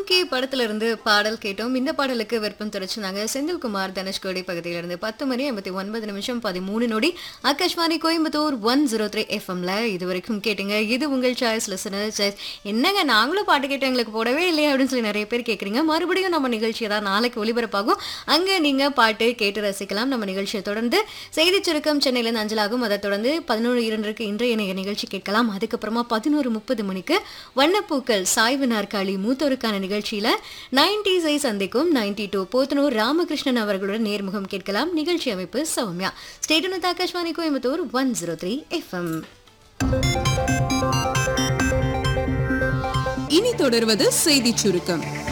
MK படத்துல இருந்து பாடல் கேட்டோம் இந்த பாடலுக்கு விருப்பம் தெரிவிச்சிருந்தாங்க செந்தில்குமார் தனுஷ்கோடி பகுதியில இருந்து பத்து மணி ஐம்பத்தி ஒன்பது நிமிஷம் பதிமூணு நொடி Akashvani Coimbatore one zero three எஃப்எம்ல இது வரைக்கும் கேட்டுங்க இது உங்கள் சாய்ஸ் லிசனர் சாய்ஸ் என்னங்க நாங்களும் பாட்டு கேட்டு எங்களுக்கு போடவே இல்லையா அப்படின்னு சொல்லி நிறைய பேர் கேட்குறீங்க மறுபடியும் நம்ம நிகழ்ச்சி தான் நாளைக்கு ஒளிபரப்பாகும் அங்க நீங்க பாட்டு கேட்டு ரசிக்கலாம் நம்ம நிகழ்ச்சியை தொடர்ந்து செய்தி சுருக்கம் சென்னையிலேருந்து அஞ்சலாகும் அதை தொடர்ந்து பதினோரு இரண்டருக்கு இன்றைய நி- நிகழ்ச்சி கேட்கலாம் அதுக்கப்புறமா பதினோரு முப்பது மணிக்கு வண்ணப்பூக்கள் சாய்வு நாற்காலி மூத்தோருக்கான நிகழ்ச்சியில நைன்டிஸை சந்திக்கும் நைன்டி டூ போத்தனூர் ராமகிருஷ்ணன் அவர்களுடன் நேர்முகம் கேட்கலாம் நிகழ்ச்சி அமைப்பு Soumya state Akashvani Coimbatore one zero three FM இனி தொடர்வது செய்திச் சுருக்கம்